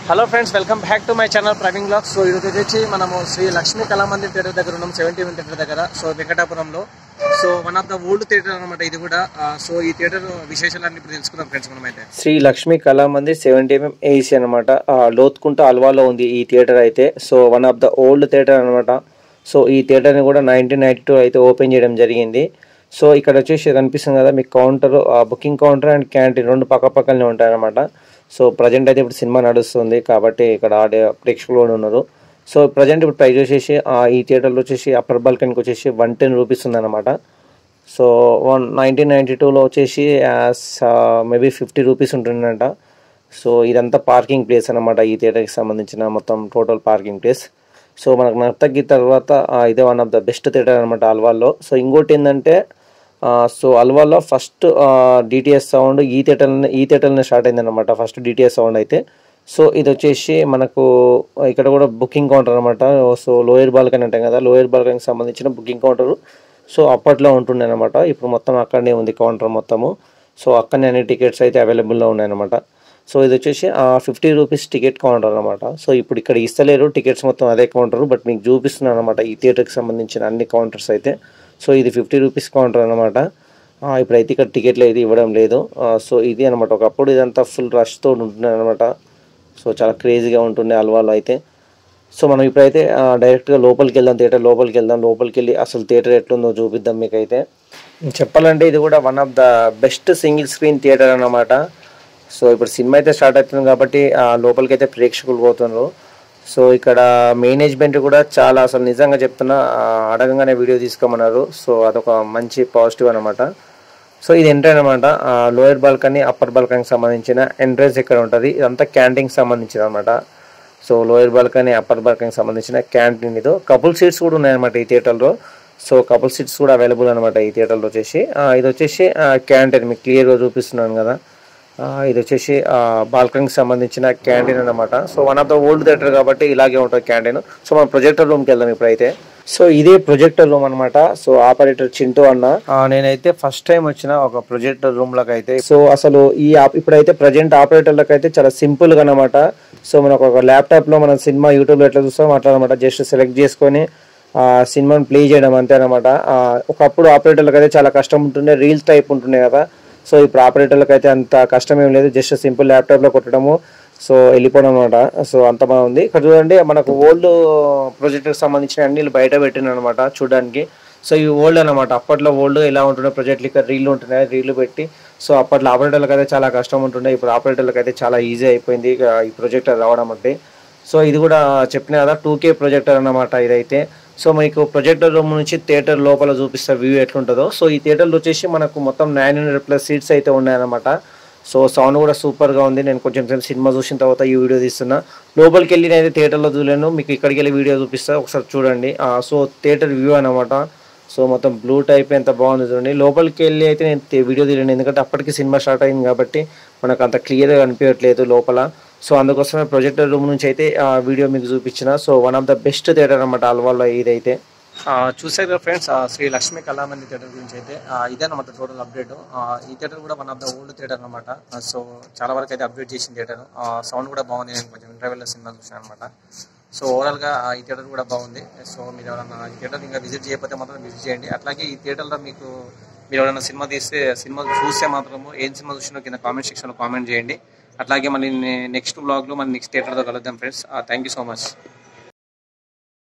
hello friends welcome back to my channel Praveen blog so ఈరోజు వచ్చి మనము శ్రీ లక్ష్మీ కళామందిర్ థియేటర్ దగ్గర ఉన్నాం సెవెంటీ వన్ థియేటర్ దగ్గర సో వెంకటాపురంలో so one of the old theatre అనమాట ఇది కూడా ఆ, సో ఈ థియేటర్ విశేషాలన్నీ ఇప్పుడు తెలుసుకుందాం ఫ్రెండ్స్ మనం అయితే Sri Lakshmi Kalamandir seventy MM AC అనమాట లోతుకుంట అల్వాలో ఉంది ఈ థియేటర్ అయితే so one of the old theatre అనమాట సో ఈ థియేటర్ని కూడా నైన్టీన్ నైన్టీ టూ అయితే ఓపెన్ చేయడం జరిగింది సో ఇక్కడ వచ్చేసి కనిపిస్తుంది కదా మీకు counter booking counter and canteen రెండు పక్క పక్కనే ఉంటాయన్నమాట సో ప్రజెంట్ అయితే ఇప్పుడు సినిమా నడుస్తుంది కాబట్టి ఇక్కడ ఆడే ప్రేక్షకులు కూడా ఉన్నారు సో ప్రజెంట్ ఇప్పుడు ప్రైస్ వచ్చేసి ఆ, ఈ థియేటర్లో వచ్చేసి అప్పర్ బాల్కనీకి వచ్చేసి వన్ టెన్ రూపీస్ ఉందన్నమాట సో వన్ నైన్టీన్ నైంటీ టూలో వచ్చేసి మేబీ ఫిఫ్టీ రూపీస్ ఉంటుందంట సో ఇదంతా పార్కింగ్ ప్లేస్ అనమాట ఈ థియేటర్కి సంబంధించిన మొత్తం టోటల్ పార్కింగ్ ప్లేస్ సో మనకు నర్తకి తర్వాత ఆ, ఇదే one of the best theatre అనమాట అల్వాల్లో సో ఇంకోటి ఏంటంటే ఆ, సో అల్వాల్లో ఫస్ట్ డిటిఎస్ సౌండ్ ఈ థియేటర్ ఈ థియేటర్లోనే స్టార్ట్ అయింది అనమాట ఫస్ట్ డిటిఎస్ సౌండ్ అయితే సో ఇది వచ్చేసి మనకు ఇక్కడ కూడా బుకింగ్ కౌంటర్ అనమాట సో లోయర్ బాల్కనీ అంటాం కదా లోయర్ బాల్కనీకి సంబంధించిన బుకింగ్ కౌంటర్ సో అప్పట్లో ఉంటుండే అనమాట ఇప్పుడు మొత్తం అక్కడనే ఉంది కౌంటర్ మొత్తము సో అక్కడనే అన్ని టికెట్స్ అయితే అవైలబుల్లో ఉన్నాయన్నమాట సో ఇది వచ్చేసి ఫిఫ్టీ రూపీస్ టికెట్ కౌంటర్ అనమాట సో ఇప్పుడు ఇక్కడ ఇస్తలేరు టికెట్స్ మొత్తం అదే కౌంటర్ బట్ మీకు చూపిస్తున్నాను అనమాట ఈ థియేటర్కి సంబంధించిన అన్ని కౌంటర్స్ అయితే సో ఇది ఫిఫ్టీ రూపీస్ కౌంటర్ అనమాట ఇప్పుడైతే ఇక్కడ టికెట్లు అయితే ఇవ్వడం లేదు ఆ, సో ఇది అనమాట ఒకప్పుడు ఇదంతా ఫుల్ రష్తో ఉంటుండే అనమాట సో చాలా క్రేజీగా ఉంటుండే అల్వాలో అయితే సో మనం ఇప్పుడైతే ఆ, డైరెక్ట్గా లోపలికి వెళ్దాం థియేటర్ లోపలికి వెళ్దాం లోపలికి వెళ్ళి అసలు థియేటర్ ఎట్లుందో చూపిద్దాం మీకైతే చెప్పాలంటే ఇది కూడా one of the best single screen theatre అన్నమాట సో ఇప్పుడు సినిమా అయితే స్టార్ట్ అవుతుంది కాబట్టి ఆ, లోపలికి అయితే ప్రేక్షకులు పోతున్నారు సో ఇక్కడ మేనేజ్మెంట్ కూడా చాలా అసలు నిజంగా చెప్తున్నా ఆ, అడగంగానే వీడియో తీసుకోమన్నారు సో అదొక మంచి పాజిటివ్ అనమాట సో ఇది ఎంట్రీ అనమాట లోయర్ బాల్కనీ అప్పర్ బాల్కనీకి సంబంధించిన ఎంట్రన్స్ ఇక్కడ ఉంటుంది ఇదంతా క్యాంటీన్కి సంబంధించిన అనమాట సో లోయర్ బాల్కనీ అప్పర్ బాల్కనీకి సంబంధించిన క్యాంటీన్ ఇది కపుల్ సీట్స్ కూడా ఉన్నాయన్నమాట ఈ థియేటర్లో సో కపుల్ సీట్స్ కూడా అవైలబుల్ అనమాట ఈ థియేటర్లో వచ్చేసి ఆ, ఇది వచ్చేసి క్యాంటీన్ మీకు క్లియర్గా చూపిస్తున్నాను కదా ఆ, ఇది వచ్చేసి బాల్కనీకి సంబంధించిన క్యాంటీన్ అన్నమాట so one of the old theatre కాబట్టి ఇలాగే ఉంటుంది క్యాంటీన్ సో మనం ప్రొజెక్టర్ రూమ్కి వెళ్దాం ఇప్పుడైతే సో ఇదే ప్రొజెక్టర్ రూమ్ అనమాట సో ఆపరేటర్ చింటూ అన్న ఆ, నేనైతే ఫస్ట్ టైం వచ్చిన ఒక ప్రొజెక్టర్ రూమ్ లకు అయితే సో అసలు ఈ ఆప్- ఇప్పుడైతే ప్రజెంట్ ఆపరేటర్లకు అయితే చాలా సింపుల్ గా అనమాట సో మనకు ఒక ల్యాప్టాప్ లో మనం సినిమా యూట్యూబ్ లో ఎట్లా చూస్తాం అట్లా అనమాట జస్ట్ సెలెక్ట్ చేసుకొని ఆ సినిమాని ప్లే చేయడం అంతే అనమాట ఒకప్పుడు ఆపరేటర్లకు అయితే చాలా కష్టం ఉంటుండే రీల్స్ టైప్ ఉంటుండే కదా సో ఇప్పుడు ఆపరేటర్లకు అయితే అంత కష్టం ఏం లేదు జస్ట్ సింపుల్ ల్యాప్టాప్ లో కొట్టడము సో వెళ్ళిపోవడం అనమాట సో అంత బాగుంది ఇక్కడ చూడండి మనకు ఓల్డ్ ప్రాజెక్ట్కి సంబంధించిన అన్ని బయట పెట్టిన అనమాట చూడడానికి సో ఈ ఓల్డ్ అనమాట అప్పట్లో ఓల్డ్ ఎలా ఉంటుండే ప్రాజెక్టులు ఇక్కడ రీళ్లు ఉంటున్నాయి రీళ్లు పెట్టి సో అప్పట్లో ఆపరేటర్లకు అయితే చాలా కష్టం ఉంటుండే ఇప్పుడు ఆపరేటర్లకు అయితే చాలా ఈజీ అయిపోయింది ఇక ఈ ప్రొజెక్టర్ రావడం అంటే సో ఇది కూడా చెప్పిన కదా టూ కే ప్రొజెక్టర్ అన్నమాట ఇదైతే సో మీకు ప్రొజెక్టర్ రూమ్ నుంచి థియేటర్ లోపల చూపిస్తే వ్యూ ఎట్లుంటుందో సో ఈ థియేటర్లో వచ్చేసి మనకు మొత్తం నైన్ హండ్రెడ్ ప్లస్ సీట్స్ అయితే ఉన్నాయన్నమాట సో సౌండ్ కూడా సూపర్గా ఉంది నేను కొంచెం సేపు సినిమా చూసిన తర్వాత ఈ వీడియో తీస్తున్నా లోపలికి వెళ్ళి నేను థియేటర్లో చూడలేను మీకు ఇక్కడికి వెళ్ళి వీడియో చూపిస్తా ఒకసారి చూడండి ఆ, సో థియేటర్ వ్యూ అనమాట సో మొత్తం బ్లూ టైప్ ఎంత బాగుంది చూడండి లోపలికి వెళ్ళి అయితే నేను తే- వీడియో తీయలేను ఎందుకంటే అప్పటికి సినిమా స్టార్ట్ అయింది కాబట్టి మనకు అంత క్లియర్గా కనిపించట్లేదు లోపల సో అందుకోసమే ప్రొజెక్టర్ రూమ్ నుంచి అయితే ఆ వీడియో మీకు చూపించిన so one of the best theatre అనమాట అల్వాలో ఇదైతే ఆ, చూసారు కదా ఫ్రెండ్స్ ఆ, శ్రీ లక్ష్మీ కళామంది థియేటర్ గురించి అయితే ఆ, ఇదే అనమాట టోటల్ అప్డేట్ ఈ థియేటర్ కూడా one of the old theatre అనమాట సో చాలా వరకు అయితే అప్డేట్ చేసిన థియేటర్ సౌండ్ కూడా బాగుంది నేను కొంచెం ఇంటర్వెల్ సినిమా చూసాను అనమాట సో ఓవరాల్గా ఈ థియేటర్ కూడా బాగుంది సో మీరు ఎవరైనా ఈ థియేటర్ ఇంకా విజిట్ చేయకపోతే మాత్రం విజిట్ చేయండి అట్లాగే ఈ థియేటర్లో మీకు మీరు ఎవరైనా సినిమా తీస్తే సినిమా చూస్తే మాత్రము ఏం సినిమా చూసినో కింద కామెంట్ సెక్షన్లో కామెంట్ చేయండి అట్లాగే మళ్ళీ నెక్స్ట్ బ్లాగ్లో మన నెక్స్ట్ థియేటర్తో కలుద్దాం friends thank you so much